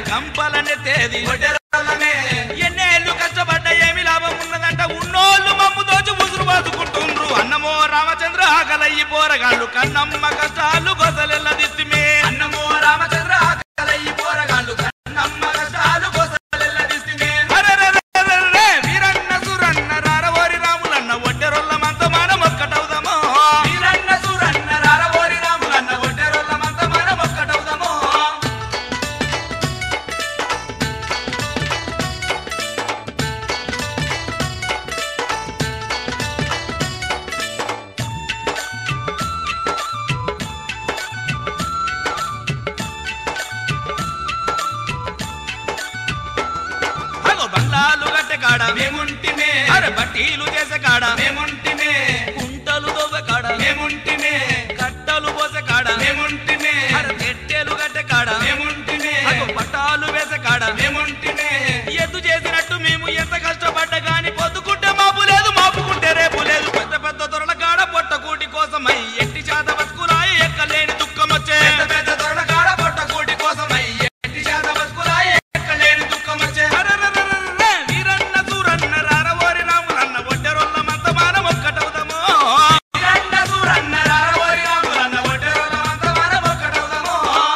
గంపలనెత్తేది ఒడ్డెరలమే ఎన్నేళ్ళు కష్టపడ్డ ఏమి లాభం ఉన్నదంట ఉన్నోళ్ళు మమ్ము దోచి ఉసురు బాదుకుంటుండ్రు అన్నమో రామచంద్ర ఆకలయ్యి పోరగాళ్ళు కన్నమ్మ కష్టాలు గొసలెల్ల దిత్తిమే అన్నమో రామచంద్ర ఆకలయ్యి పోరగాళ్ళు కన్నమ్మ కష్టాలు కోసలెల్ల దిస్తిమే అరెరెరెరెరె, వీరన్న సురన్న రారవోరి రాములన్న ఒడ్డెరొల్ల మంత మనం ఒక్కటవుదామో వీరన్న సూరన్న రారవోరి రాములన్న ఒడ్డెరొల్లమంత మనం ఒక్కటవుదామో అగో బంగ్లాలు గట్టె కాడ మేముంటిమే అరే బట్టీలు చేసే కాడ మేముంటిమే కుంటలు దొవ్వె కాడ మేముంటిమే కట్టలు పోసే కాడ మేముంటిమే అరే పెట్టెలు గట్టె కాడ మేముంటిమే అగో పట్టాలు వేసే కాడ మేముంటిమే ఎద్దు చేసినట్టు మేము ఎంత కష్టపడ్డా గాని పొద్దుకుంటే మాపు లేదు మాపుకుంటే రేపు లేదు పెద్ద పెద్ద దొరల కాడ పొట్ట కూటి కోసమై ఎట్టి శాత బతుకులాయి ఎక్కలేని దుఃఖం వచ్చే పెద్ద పెద్ద దొరల కాడ పొట్ట కూటి కోసమై ఎట్టి శాత బతుకులాయే ఎక్కలేని దుఃఖం వచ్చే అరెరెరెరెరె, వీరన్న సూరన్న రారవోరి రాములన్న ఒడ్డెరొల్ల మంత మానం ఒక్కటవుదామో వీరన్న సూరన్న రారవోరి రాములన్న ఒడ్డెరొల్లమంత మనం ఒక్కటవుదామో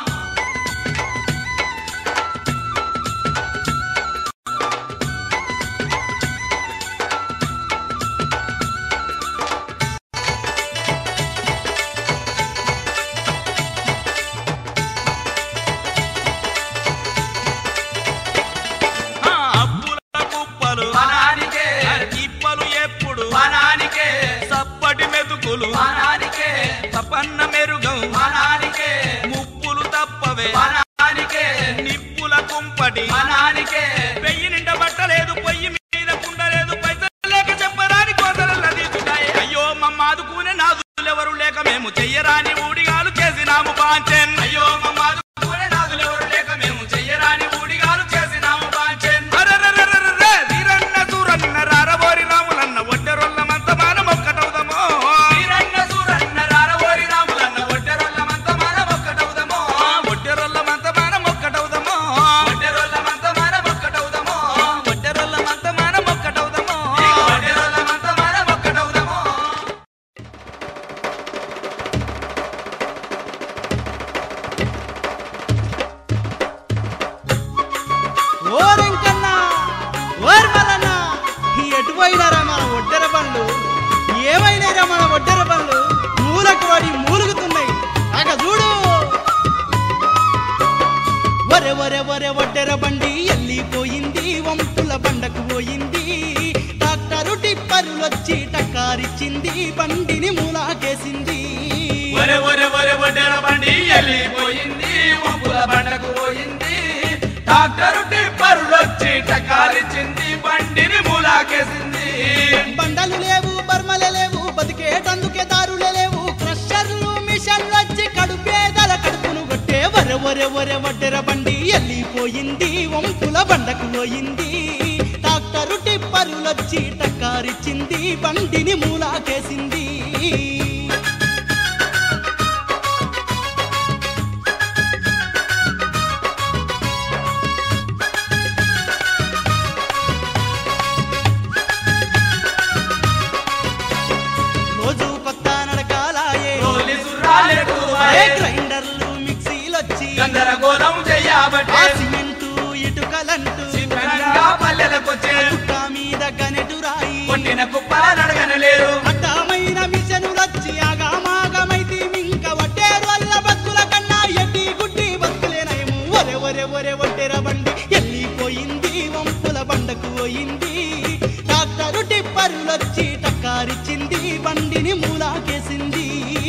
ఆ అప్పుల కుప్పలు వనానికే తిప్పలు ఎప్పుడు వనానికే సప్పటి మెతుకులు వనానికే తపన్న మెరుగం వనానికే ముప్పులు తప్పవే వనానికే నిప్పుల కుంపటి వనానికే పెయ్యి నిండా బట్టలేదు పొయ్యి మీద కుండలేదు పైసలు లేక చెప్పరాని కోతలల్లా తీసుకాయే అయ్యో మమ్మ ఆదుకునే నాదులెవరు లేక మేము చెయ్యరాని ఊడిగాలు చేసినాము బాంచెన్ అయ్యో మమ్మాదు కూడే నాదులెవరు లేక మేము చెయ్యరాని ఊడిగాలు చేసినాము బాంచెన్ అరెరెరెరెరె, వీరన్న సూరన్న రారబోరి రాములన్న ఒడ్డెరొల్ల మంత మానం ఒక్కటవుదామో వీరన్న సూరన్న రారవోరి రాములన్న ఒడ్డెరొల్లమంత మనం ఒక్కటవుదామో ఒడ్డెరొల్ల మంత మానం ఒక్కటవుదామో ఒడ్డెరొల్లమంత మనం ఒక్కటవుదామో ఒడ్డెరొల్ల మంత మానం ఒక్కటవుదామో ఇక ఒడ్డెరొల్లమంత మనం ఒక్కటవుదామో ఓరెంకన్నా ఓర్మలన్నా ఎటు పోయినారా మన ఒడ్డెర బండ్లు ఏమైనారా మన ఒడ్డెర బండ్లు మూలకు వాడి మూలుగుతున్నాయి అక చూడు ఒరే ఒరే ఒరే ఒడ్డెర బండి ఎల్లిపోయింది వంపుల బండకు పోయింది డాక్టరు టిప్పరులొచ్చి టక్కారిచ్చింది బండిని మూలాకేసింది ఒరే ఒరే ఒరే ఒడ్డెర బండి వెళ్ళిపోయింది వంపుల బండకు పోయింది డాక్టరు టిప్పరులొచ్చి టకారిచ్చింది బండిని మూలాకేసింది బండలు లేవు బర్మలు లేవు బతికేటందుకే దారులు లేవు క్రషర్లు మిషన్లు వచ్చి కడుపేదల కడుపును కొట్టే వరె వరె వరె వడ్డెర బండి వెళ్ళిపోయింది వంపుల బండకు పోయింది డాక్టరు టిప్పరులొచ్చి టక్కారిచ్చింది బండిని మూలాకేసింది రోజు కొత్త నడకాలాయే పోలీసు రాలేడు ఏ గ్రైండర్లు మిక్సీలొచ్చి గందరగోళం ఆ చెయ్యబట్టే సిమెంటు ఇటుకలంటూ సిద్ధంగా పల్లెలకొచ్చే కుక్క మీద గనెటు రాయి కొట్టిన కుప్పల నడగనలేరు అడ్డమైన మిషనులొచ్చి ఆగామాగమైతే ఇంక వడ్డేరు వల్ల బతుకుల కన్నా ఎడ్డి గుడ్డి బతుకులేనయము ఒరే ఒరే ఒరే ఒడ్డెర బండి వెళ్ళిపోయింది వంపుల బండకు పోయింది డాక్టరు టిప్పరులొచ్చి టక్కారిచ్చింది బండిని మూలాకేసింది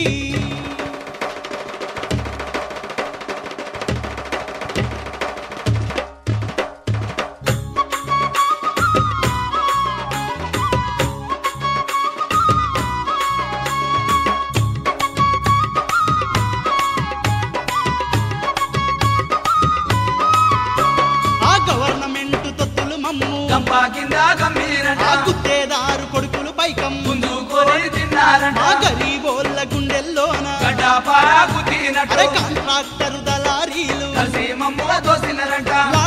ఆ గవర్నమెంట్ తొత్తులు మమ్ము గంపా కింద గంభీరంట ఆ గుత్తేదారు కొడుకులు పైకం గుంజుకొని తిన్నారంట ఆ గరీబోళ్ళ గుండెల్లోన గడ్డాపారా కుట్టినట్టు అరే కాంట్రాక్టర్ దళారీలు కలిసి మమ్ముల దోసినారంట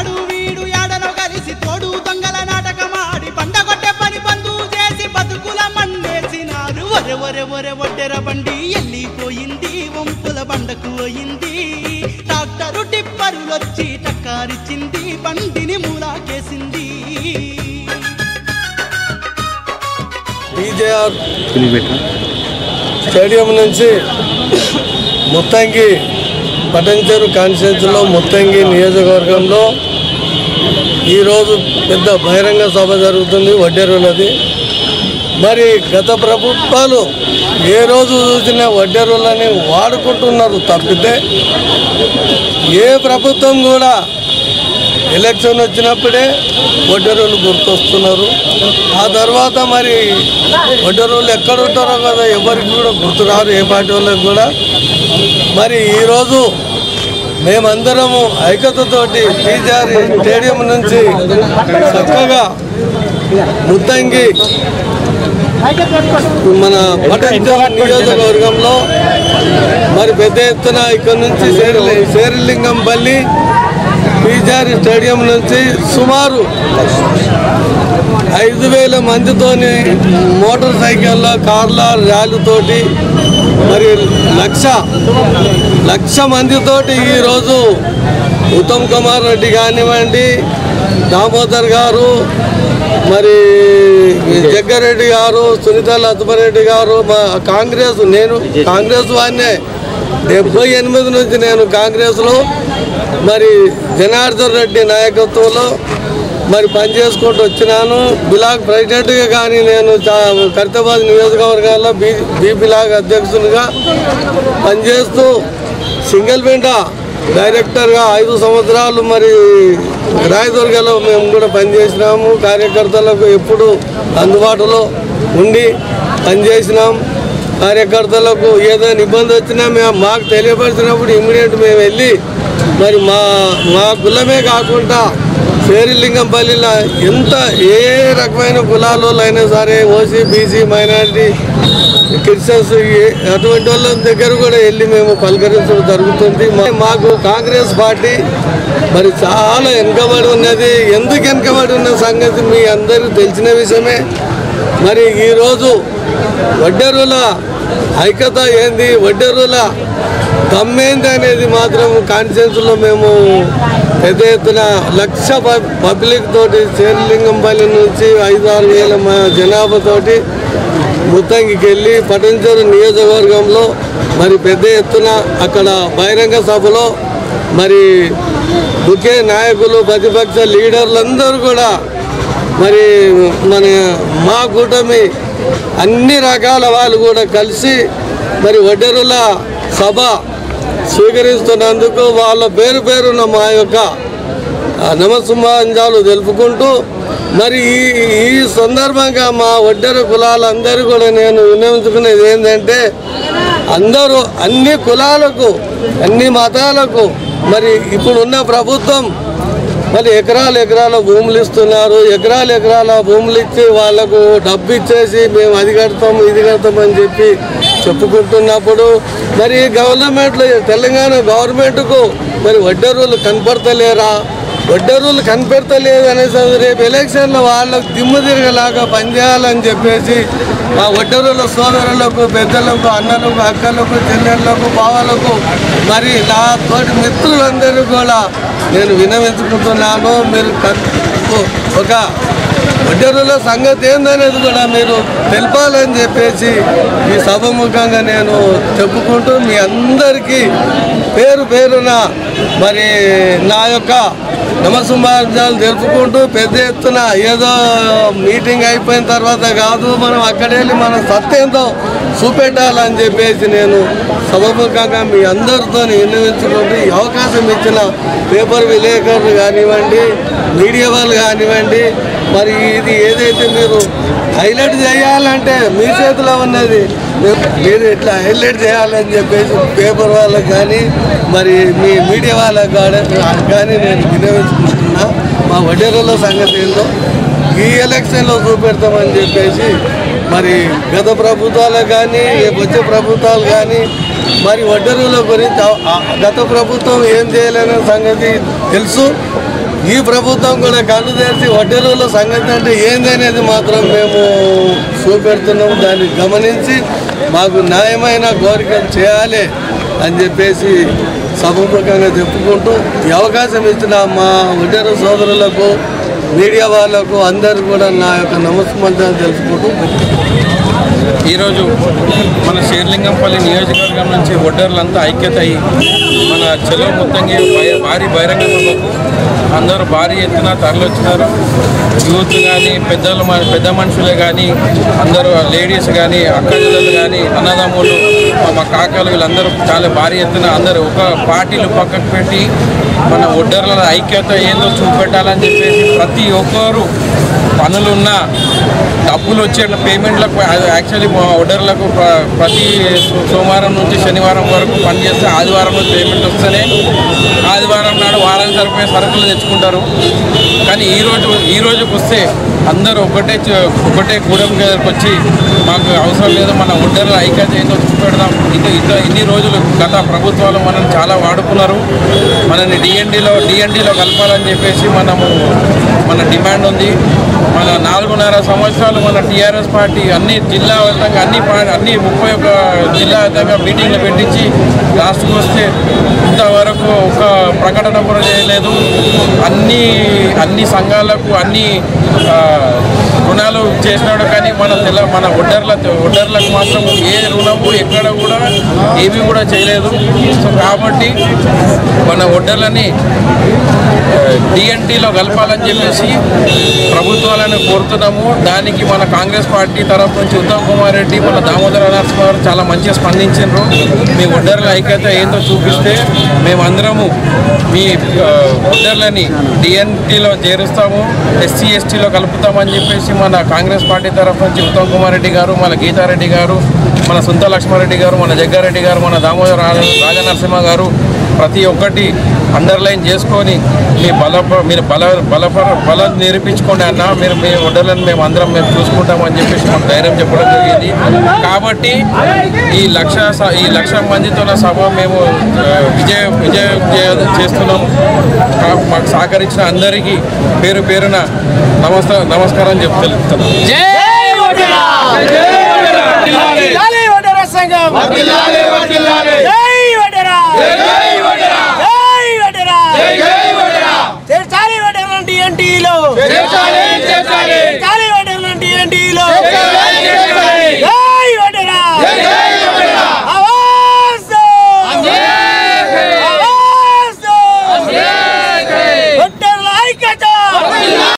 ఒరె ఒరె ఒడ్డెర బండి ఎల్లిపోయింది వంపుల బండకు పోయింది డాక్టరు టిప్పరులొచ్చి టక్కారిచ్చింది బండిని మూలాకేసింది బీజేఆర్ స్టేడియం నుంచి ముత్తంగి పటంచెరు కాన్స్టిట్యూన్సీలో ముత్తంగి నియోజకవర్గంలో ఈరోజు పెద్ద బహిరంగ సభ జరుగుతుంది వడ్డెరులది మరి గత ప్రభుత్వాలు ఏ రోజు చూసినా వడ్డెరులని వాడుకుంటున్నారు తప్పితే ఏ ప్రభుత్వం కూడా ఎలక్షన్ వచ్చినప్పుడే ఒడ్డరులు గుర్తొస్తున్నారు ఆ తర్వాత మరి ఒడ్డరులు ఎక్కడ ఉంటారో కదా ఎవరికి కూడా గుర్తురారు ఏ పార్టీ వాళ్ళకి కూడా మరి ఈరోజు మేమందరము ఐక్యతతోటి టీజారి స్టేడియం నుంచి చక్కగా ముత్తంగి మన పటంచల నియోజకవర్గంలో మరి పెద్ద ఎత్తున ఇక్కడ నుంచి శేరి శేరిలింగంపల్లి పీజారి స్టేడియం నుంచి సుమారు ఐదు వేల మందితోని మోటార్ సైకిళ్ళ కార్ల ర్యాలీతోటి మరి లక్ష లక్ష మందితోటి ఈరోజు ఉత్తమ్ కుమార్ రెడ్డి కానివ్వండి దామోదర్ గారు మరి జగ్గారెడ్డి గారు సునీత లక్ష్మారెడ్డి గారు మా కాంగ్రెస్ నేను కాంగ్రెస్ వాడినే డెబ్బై ఎనిమిది నుంచి నేను కాంగ్రెస్లో మరి జనార్దన్ రెడ్డి నాయకత్వంలో మరి పనిచేసుకుంటూ వచ్చినాను బిలాగ్ ప్రెసిడెంట్గా కానీ నేను చా- కర్తాబాద్ నియోజకవర్గాల్లో బీ బీ బిలాగ్ అధ్యక్షునిగా పనిచేస్తూ సింగిల్ విండ డైరెక్టర్గా ఐదు సంవత్సరాలు మరి రాయదుర్గలో మేము కూడా పనిచేసినాము కార్యకర్తలకు ఎప్పుడు అందుబాటులో ఉండి పనిచేసినాం కార్యకర్తలకు ఏదైనా ఇబ్బంది వచ్చినా మేము మాకు తెలియపరిచినప్పుడు ఇమ్మీడియట్ మేము వెళ్ళి మరి మా మా కులమే కాకుండా పేరిలింగంపల్లిలో ఎంత ఏ రకమైన కులాలు అయినా సరే ఓసీ బీసీ మైనారిటీ క్రిస్టియన్స్ ఏ- అటువంటి వాళ్ళ దగ్గర కూడా వెళ్ళి మేము పలకరించడం జరుగుతుంది మా- మాకు కాంగ్రెస్ పార్టీ మరి చాలా వెనుకబడి ఉన్నది ఎందుకు వెనుకబడి ఉన్న సంగతి మీ అందరికీ తెలిసిన విషయమే మరి ఈరోజు వడ్డెరుల ఐక్యత ఏంది వడ్డెరుల దమ్మేంది అనేది మాత్రం కాన్ఫిడెన్స్లో మేము పెద్ద ఎత్తున లక్ష ప- పబ్లిక్ తోటి శేర్లింగంపల్లి నుంచి ఐదు ఆరు వేల మ- జనాభాతోటి ముత్తంగికి వెళ్ళి పటంచెరు నియోజకవర్గంలో మరి పెద్ద ఎత్తున అక్కడ బహిరంగ సభలో మరి ముఖ్య నాయకులు ప్రతిపక్ష లీడర్లందరూ కూడా మరి మన మా కూటమి అన్ని రకాల వాళ్ళు కూడా కలిసి మరి వడ్డెరుల సభ స్వీకరిస్తున్నందుకు వాళ్ళ పేరు పేరున మా యొక్క ఆ, నమస్సుమాంజాలు తెలుపుకుంటూ మరి ఈ ఈ సందర్భంగా మా వడ్డెర కులాలందరూ కూడా నేను వినియోగించుకునేది ఏంటంటే అందరూ అన్ని కులాలకు అన్ని మతాలకు మరి ఇప్పుడున్న ప్రభుత్వం మరి ఎకరాలు ఎకరాల భూములు ఇస్తున్నారు ఎకరాలు ఎకరాల భూములు ఇచ్చి వాళ్ళకు డబ్బు ఇచ్చేసి మేము అది కడతాం ఇది కడతాం అని చెప్పి చెప్పుకుంటున్నప్పుడు మరి గవర్నమెంట్లో తెలంగాణ గవర్నమెంట్కు మరి వడ్డరులు కనపడతలేరా వడ్డరులు కనిపెడతలేదు అనేసి రేపు ఎలక్షన్లో వాళ్ళకు దిమ్ము తిరగలాగా పనిచేయాలని చెప్పేసి ఆ వడ్డరుల సోదరులకు పెద్దలకు అన్నలకు అక్కలకు చెల్లెళ్ళకు బావలకు మరి నా తోటి మిత్రులందరూ కూడా నేను వినవించుకుంటున్నాను మీరు క- ఒక వడ్డరుల సంగతి ఏందనేది కూడా మీరు తెలపాలని చెప్పేసి ఈ సభముఖంగా నేను చెప్పుకుంటూ మీ అందరికీ పేరు పేరున మరి నా యొక్క నమస్సుమార్జాలు తెలుపుకుంటూ పెద్ద ఎత్తున ఏదో మీటింగ్ అయిపోయిన తర్వాత కాదు మనం అక్కడికి వెళ్ళి మన సత్యంతో చూపెట్టాలని చెప్పేసి నేను సభముఖంగా మీ అందరితో విన్నవించుకుంటూ ఈ అవకాశం ఇచ్చిన పేపర్ విలేకరులు కానివ్వండి మీడియా వాళ్ళు కానివ్వండి మరి ఇది ఏదైతే మీరు హైలైట్ చేయాలంటే మీ చేతిలో ఉన్నది మీరు- మీరు ఇట్లా హైలైట్ చేయాలని చెప్పేసి పేపర్ వాళ్ళకి కానీ మరి మీ మీడియా వాళ్ళకి కానీ- కానీ నేను వినియోగించుకుంటున్నా మా వడ్డేరుల సంగతి ఏందో ఈ ఎలక్షన్లో చూపెడతామని చెప్పేసి మరి గత ప్రభుత్వాలకు కానీ రేపు వచ్చే ప్రభుత్వాలు కానీ మరి వడ్డరుల గురించి ఆ- ఆ గత ప్రభుత్వం ఏం చేయలేని సంగతి తెలుసు ఈ ప్రభుత్వం కూడా కళ్ళు తెరిచి వడ్డరుల సంగతి అంటే ఏందనేది మాత్రం మేము చూపెడుతున్నాం దాన్ని గమనించి మాకు న్యాయమైన కోరికలు చేయాలి అని చెప్పేసి సభముఖంగా చెప్పుకుంటూ ఈ అవకాశం ఇచ్చిన మా ఉద్యోగ సోదరులకు మీడియా వాళ్ళకు అందరూ కూడా నా యొక్క నమస్కారం తెలుసుకుంటూ ఈరోజు మన శేర్లింగంపల్లి నియోజకవర్గం నుంచి ఒడ్డర్లంతా ఐక్యత అయ్యి మన చెలో మొత్తంగా భయ- భారీ బహిరంగ సభకు అందరూ భారీ ఎత్తున తరలివచ్చినారు యూత్ కానీ పెద్దలు మన- పెద్ద మనుషులే కానీ అందరూ లేడీస్ కానీ అక్కజలు కానీ అన్నదమ్ములు మా- మా కాకాలు వీళ్ళందరూ చాలా భారీ ఎత్తున అందరూ ఒక పార్టీలు పక్కకు పెట్టి మన ఒడ్డర్ల ఐక్యత ఏందో చూపెట్టాలని చెప్పేసి ప్రతి ఒక్కరు పనులున్నా డబ్బులు వచ్చే పేమెంట్లకు యాక్చువల్లీ మా ఆర్డర్లకు ప్ర- ప్రతి సో- సోమవారం నుంచి శనివారం వరకు పనిచేస్తే ఆదివారం నుంచి పేమెంట్ వస్తేనే ఆదివారం నాడు వారానికి సరిపోయే సరుకులు తెచ్చుకుంటారు కానీ ఈరోజు ఈ రోజుకి వస్తే అందరూ ఒకటే చ- ఒకటే గూడెం దగ్గరకు వచ్చి మాకు అవసరం లేదు మన ఒడ్డర్ల ఐక్యత ఏందో చూపెడదాం ఇంత ఇంత ఇన్ని రోజులు గత ప్రభుత్వాలు మనం చాలా వాడుకున్నారు మనని డిఎన్డీలో డిఎన్డీలో కలపాలని చెప్పేసి మనము మన డిమాండ్ ఉంది మన నాలుగున్నర సంవత్సరాలు మన టీఆర్ఎస్ పార్టీ అన్ని జిల్లా వ్యాప్తంగా అన్ని పా- అన్ని ముప్పై ఒక జిల్లా వ్యాప్తంగా మీటింగ్లు పెట్టించి లాస్ట్కి వస్తే ఇంతవరకు ఒక ప్రకటన కూడా చేయలేదు అన్ని అన్ని సంఘాలకు అన్ని ఆ, రుణాలు చేసినాడు కానీ మన తెల మన ఒడ్డర్ల ఒడ్డర్లకు మాత్రం ఏ రుణము ఎక్కడ కూడా ఏమీ కూడా చేయలేదు సో కాబట్టి మన ఒడ్డర్లని డిఎన్టీలో కలపాలని చెప్పేసి ప్రభుత్వాలను కోరుతున్నాము దానికి మన కాంగ్రెస్ పార్టీ తరఫు నుంచి ఉత్తమ్ కుమార్ రెడ్డి మన దామోదర నరసింహ గారు చాలా మంచిగా స్పందించారు మీ ఒడ్డర్ల ఐక్యత ఏందో చూపిస్తే మేమందరము మీ ఆ, ఒడ్డర్లని డిఎన్టీలో చేరుస్తాము ఎస్సీ ఎస్టీలో కలుపుతామని చెప్పేసి మన కాంగ్రెస్ పార్టీ తరఫు నుంచి ఉత్తమ్ కుమార్ రెడ్డి గారు మన గీతారెడ్డి గారు మన సుంత లక్ష్మారెడ్డి గారు మన జగ్గారెడ్డి గారు మన దామోదర రాజ రాజనరసింహ గారు ప్రతి ఒక్కటి అండర్లైన్ చేసుకొని మీ బల మీరు బల బలపర బలం నిరూపించుకోండి అన్న మీరు మీ ఒడ్డర్లను మేము అందరం మేము చూసుకుంటామని చెప్పేసి మాకు ధైర్యం చెప్పడం జరిగింది కాబట్టి ఈ లక్ష స- ఈ లక్ష మందితో సభ మేము ఆ, విజయ విజయ విజయ చేస్తున్నాం కా- మాకు సహకరించిన అందరికీ పేరు పేరున నమస్త నమస్కారం చెప్పి తెలుపుతున్నాం వర్ధిల్లాలి వడ్డెర సంఘం వర్ధిల్లాలి వర్ధిల్లాలి